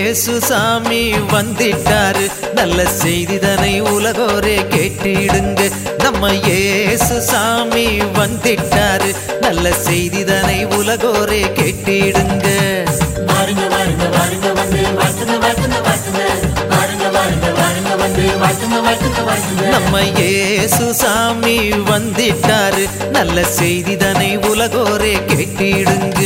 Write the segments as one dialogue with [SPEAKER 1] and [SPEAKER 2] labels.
[SPEAKER 1] இயேசு சாமி வந்திட்டாரு நல்ல செய்திதனை உலகோரே கேட்டிடுங்க நம்ம இயேசு சாமி வந்திட்டாரு நல்ல செய்திதனை உலகோரே கேட்டிடுங்க
[SPEAKER 2] வாருங்க வாருங்க வாருங்க வந்து வாழ்த்துங்க வாழ்த்துங்க வாழ்த்துங்க வாருங்க வாருங்க வாருங்க வந்து வாழ்த்துங்க வாழ்த்துங்க வாழ்த்துங்க
[SPEAKER 1] நம்ம இயேசு சாமி வந்திட்டாரு நல்ல செய்திதனை உலகோரே கேட்டிடுங்க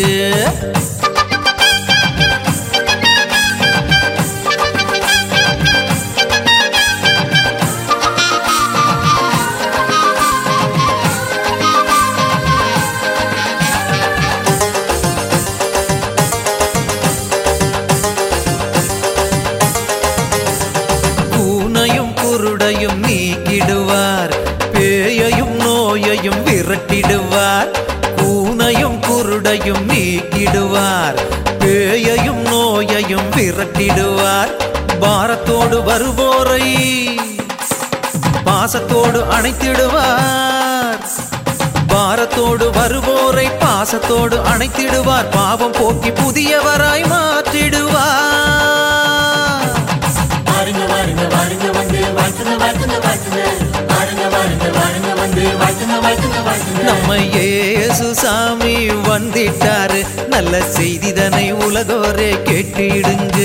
[SPEAKER 1] கூனையும் குருடையும் நீக்கிடுவார் பேயையும் நோயையும் விரட்டிடுவார் கூனையும் குருடையும் நீக்கிடுவார் பேயையும் நோயையும் விரட்டிடுவார் பாரத்தோடு வருவோரை பாசத்தோடு அணைத்திடுவார் பாரத்தோடு வருவோரை பாசத்தோடு அணைத்திடுவார் பாவம் போக்கி புதியவராய் மாற்றிடுவார்
[SPEAKER 2] வாருங்க வாருங்க வாருங்க வந்து வாழ்த்துங்க வாழ்த்துங்க வாழ்த்துங்க வாருங்க வாருங்க வாருங்க வந்து வாழ்த்துங்க வாழ்த்துங்க வாழ்த்துங்க
[SPEAKER 1] நம்ம இயேசு சாமி வந்திட்டாரு நல்ல செய்திதனை உலகோரே கேட்டிடுங்க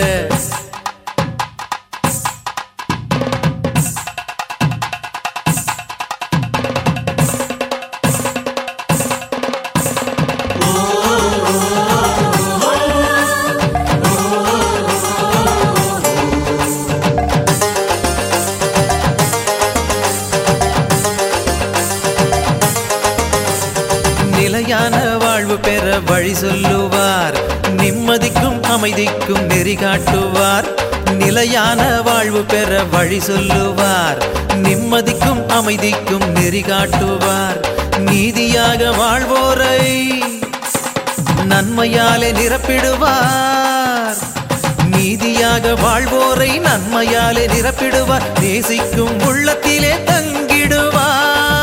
[SPEAKER 1] நிலையான வாழ்வு பெற வழி சொல்லுவார் நிம்மதிக்கும் அமைதிக்கும் நெறி காட்டுவார் நிலையான வாழ்வு பெற வழி சொல்லுவார் நிம்மதிக்கும் அமைதிக்கும் நெறி காட்டுவார் நீதியாக வாழ்வோரை நன்மையாலே நிரப்பிடுவார் நீதியாக வாழ்வோரை நன்மையாலே நிரப்பிடுவார் நேசிக்கும் உள்ளத்திலே தங்கிடுவார்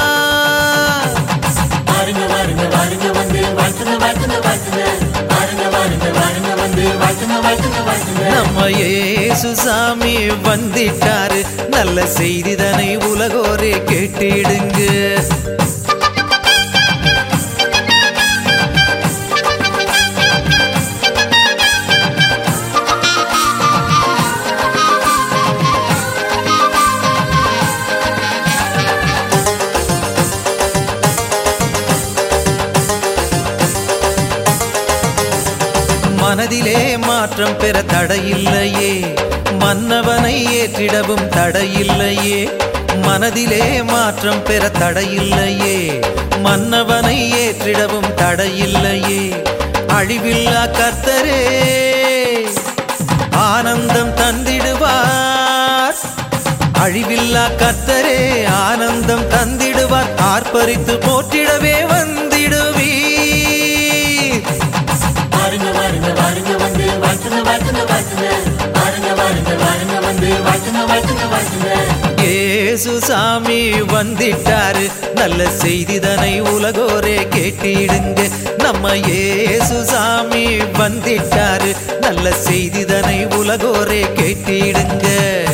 [SPEAKER 2] வாருங்க வாருங்க வாருங்க வந்து வாழ்த்துங்க வாழ்த்துங்க வாழ்த்துங்க வாருங்க வாருங்க வாருங்க வந்து வாழ்த்துங்க வாழ்த்துங்க வாழ்த்துங்க
[SPEAKER 1] நம்ம இயேசு சாமி வந்திட்டாரு நல்ல செய்திதனை உலகோரே கேட்டிடுங்க மனதிலே மாற்றம் பெற தடையில்லையே மன்னவனை ஏற்றிடவும் தடையில்லையே மனதிலே மாற்றம் பெற தடையில்லையே மன்னவனை ஏற்றிடவும் தடையில்லையே அழிவில்லா கர்த்தரே ஆனந்தம் தந்திடுவார் அழிவில்லா கர்த்தரே ஆனந்தம் தந்திடுவார் ஆர்ப்பரித்து போற்றிடவே வந்திடுவீர்
[SPEAKER 2] வாருங்க வாருங்க வாருங்க வந்து வாழ்த்துங்க வாழ்த்துங்க வாழ்த்துங்க வாருங்க வாருங்க வாருங்க வந்து வாழ்த்துங்க வாழ்த்துங்க வாழ்த்துங்க
[SPEAKER 1] இயேசு சாமி வந்திட்டாரு நல்ல செய்திதனை உலகோரே கேட்டிடுங்க நம்ம இயேசு சாமி வந்திட்டாரு நல்ல செய்திதனை உலகோரே கேட்டிடுங்க